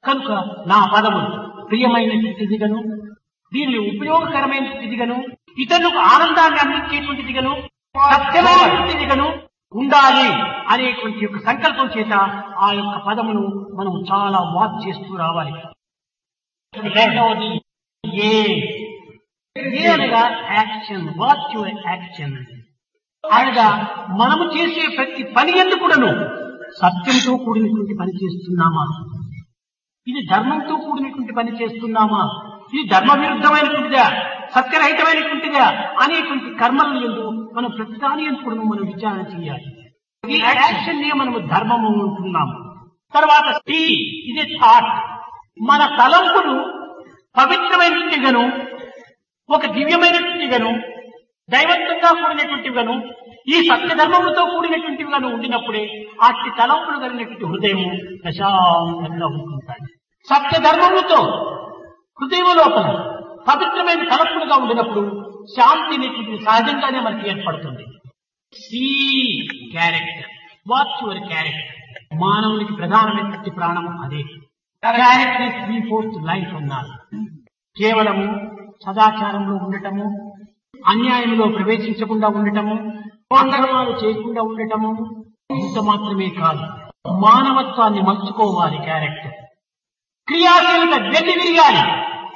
కనుక నా పదములు ప్రియమైనటువంటిదిగను దీనిని ఉపయోగకరమైనటువంటిదిగను ఇతరులకు ఆనందాన్ని అందించేటువంటిదిగను సత్యమైనటువంటిదిగను ఉండాలి అనేటువంటి యొక్క సంకల్పం చేత ఆ యొక్క పదమును మనం చాలా వాచ్ చేస్తూ రావాలి రెండవది ఏ ఏ అనగా యాక్షన్ వాచ్ యువర్ యాక్షన్ అనగా మనము చేసే ప్రతి పని ఎందుకుడను సత్యంతో కూడినటువంటి పని చేస్తున్నామా ఇది ధర్మంతో కూడినటువంటి పని చేస్తున్నామా ఇది ధర్మ విరుద్ధమైనటువంటిదా సత్యరహితమైనటువంటిదా అనేటువంటి కర్మలను ఎందు మనం ప్రతిదాని ఎందుకు మనం విచారణ చేయాలి ఈ యాక్షన్ నే మనము ధర్మము ఉంటున్నాము తర్వాత టీ ఇది థాట్ మన తలంపులు పవిత్రమైనట్టుగాను ఒక దివ్యమైనటువంటిగాను దైవత్వంగా కూడినటువంటివిగాను ఈ సత్యధర్మములతో కూడినటువంటివిగాను ఉండినప్పుడే అట్టి తలంపులు కలిగినటువంటి హృదయము ప్రశాంతంగా ఉంటుంటాయి సత్యధర్మములతో హృదయం లోపల పవిత్రమైన తలంపులుగా ఉండినప్పుడు శాంతి అనేటువంటిది సహజంగానే మనకి ఏర్పడుతుంది సి క్యారెక్టర్ వాచ్ యువర్ క్యారెక్టర్ మానవునికి ప్రధానమైనటువంటి ప్రాణము అదే క్యారెక్టర్ త్రీ ఫోర్త్ లైఫ్ అన్నారు కేవలము సదాచారంలో ఉండటము అన్యాయంలో ప్రవేశించకుండా ఉండటము అక్రమాలు చేయకుండా ఉండటము ఇంత మాత్రమే కాదు మానవత్వాన్ని మలుచుకోవాలి క్యారెక్టర్ క్రియాశీలత వెళ్లి విరిగాలి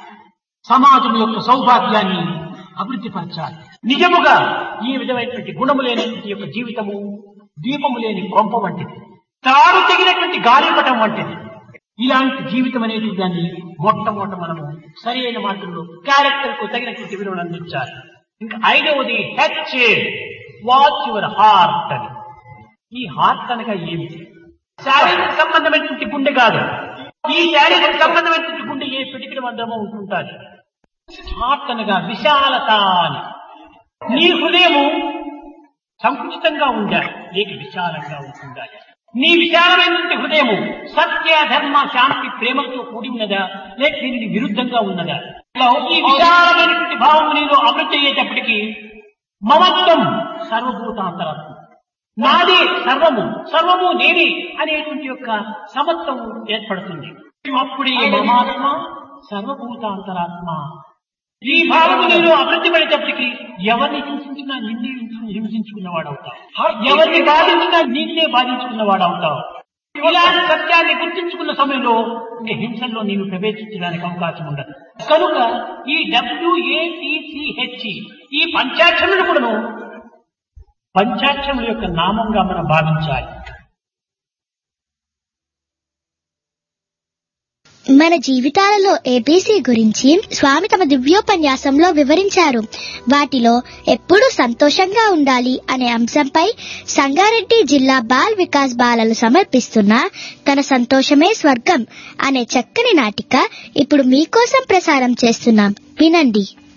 సమాజం యొక్క సౌభాగ్యాన్ని అభివృద్ధి పరచాలి నిజముగా ఈ విధమైనటువంటి గుణము లేనటువంటి యొక్క జీవితము దీపము లేని కొంప వంటిది తాను తెగినటువంటి గాలిపటం వంటిది ఇలాంటి జీవితం అనేది దాన్ని మొట్టమొదట మనము సరి అయిన మార్గంలో క్యారెక్టర్ కు తగినటువంటి విలువను అందించాలి ఇంకా ఐదవది హెచ్ వాచ్ యువర్ హార్ట్ అని ఈ హార్ట్ అనగా ఏమిటి శారీరక సంబంధమైనటువంటి గుండె కాదు ఈ శారీరక సంబంధమైనటువంటి గుండె ఏ పిటికిన మందమో ఉంటుంటాది హార్ట్ అనగా విశాలత అని నీ హృదయము సంకుచితంగా ఉండాలి లేక విశాలంగా ఉంటుండాలి నీ విశాలమైనటువంటి హృదయము సత్య ధర్మ శాంతి ప్రేమలతో కూడి ఉన్నదా లేక దీనికి విరుద్ధంగా ఉన్నదా ఈ విశాలమైనటువంటి భావము నీలో అభివృద్ధి అయ్యేటప్పటికీ మమత్వం సర్వభూతాంతరాత్మ నాది సర్వము సర్వము నేది అనేటువంటి యొక్క సమత్వం ఏర్పడుతుంది అప్పుడే మమాత్మ సర్వభూతాంతరాత్మ ఈ భావము నేను అభివృద్ధి పడేటప్పటికి ఎవరిని హింసించినా నిన్నే హింసించుకున్నవాడు అవుతావు ఎవరిని బాధించినా నిన్నే బాధించుకున్నవాడు అవుతావు ఇలాంటి సత్యాన్ని గుర్తించుకున్న సమయంలో ఇంక హింసల్లో నీవు ప్రవేశించడానికి అవకాశం ఉండదు కనుక ఈ డబ్ల్యూఏటిసిహెచ్ ఈ పంచాక్షములు కూడాను పంచాక్షముల యొక్క నామంగా మనం భావించాలి మన జీవితాలలో ఏబీసీ గురించి స్వామి తమ దివ్యోపన్యాసంలో వివరించారు వాటిలో ఎప్పుడూ సంతోషంగా ఉండాలి అనే అంశంపై సంగారెడ్డి జిల్లా బాల్ వికాస్ బాలలు సమర్పిస్తున్న తన సంతోషమే స్వర్గం అనే చక్కని నాటిక ఇప్పుడు మీకోసం ప్రసారం చేస్తున్నాం వినండి